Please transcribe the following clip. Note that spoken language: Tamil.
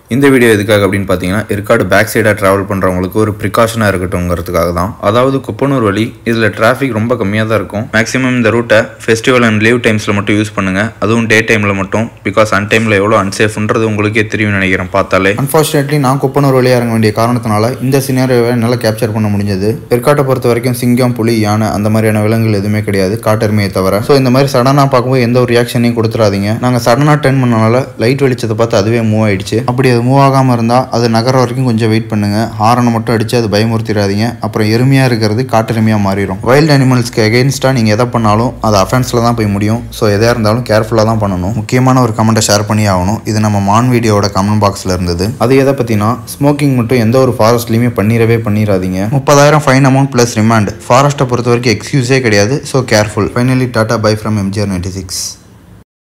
இந்த வீடியோ எதுக்காக அப்படின்னு பார்த்தீங்கன்னா ஏற்காடு பேக் சைடாக ட்ராவல் பண்ணுறவங்களுக்கு ஒரு ப்ரிகாஷனாக இருக்கட்டும்ங்கிறதுக்காக தான் அதாவது குப்பனூர் வழி இதில் டிராஃபிக் ரொம்ப கம்மியாக தான் இருக்கும் மேக்ஸிமம் இந்த ரூட்டை ஃபெஸ்டிவல் அண்ட் லீவ் டைம்ஸில் மட்டும் யூஸ் பண்ணுங்கள் அதுவும் டே டைமில் மட்டும் பிகாஸ் அன் டைமில் எவ்வளோ அன்சேஃப்ன்றது உங்களுக்கே தெரியும் நினைக்கிறேன் பார்த்தாலே அன்ஃபார்ச்சுனேட்லி நான் குப்பனூர் வழியாக இறங்க வேண்டிய காரணத்தினால இந்த சினாரியோவை என்னால் கேப்சர் பண்ண முடிஞ்சது ஏற்காட்டை பொறுத்த வரைக்கும் சிங்கம் புலி யானை அந்த மாதிரியான விலங்குகள் எதுவுமே கிடையாது காட்டெருமையை தவிர ஸோ இந்த மாதிரி சடனாக பார்க்கும்போது எந்த ஒரு ரியாக்ஷனையும் கொடுத்துறாதீங்க நாங்கள் சடனாக டர்ன் பண்ணனால லைட் வெளிச்சத்தை பார்த்து அதுவே மூவ் ஆயிடுச்சு அப்படி அது மூவ் ஆகாமல் இருந்தால் அது நகர வரைக்கும் கொஞ்சம் வெயிட் பண்ணுங்க ஹாரனை மட்டும் அடிச்சு அது பயமுறுத்திடாதீங்க அப்புறம் எருமையாக இருக்கிறது காட்டெருமையாக மாறிடும் வைல்ட் அனிமல்ஸ்க்கு எகெயின்ஸ்டாக நீங்கள் எதை பண்ணாலும் அது அஃபென்ஸில் தான் போய் முடியும் ஸோ எதாக இருந்தாலும் கேர்ஃபுல்லாக தான் பண்ணணும் முக்கியமான ஒரு கமெண்ட்டை ஷேர் பண்ணி ஆகணும் இது நம்ம மான் வீடியோட கமெண்ட் பாக்ஸில் இருந்தது அது எதை பற்றினா ஸ்மோக்கிங் மட்டும் எந்த ஒரு ஃபாரஸ்ட்லையுமே பண்ணிடவே பண்ணிடாதீங்க முப்பதாயிரம் ஃபைன் அமௌண்ட் ப்ளஸ் ரிமாண்ட் ஃபாரஸ்ட்டை பொறுத்த வரைக்கும் எக்ஸ்கியூஸே கிடையாது so careful finally tata bye from MGR ninety six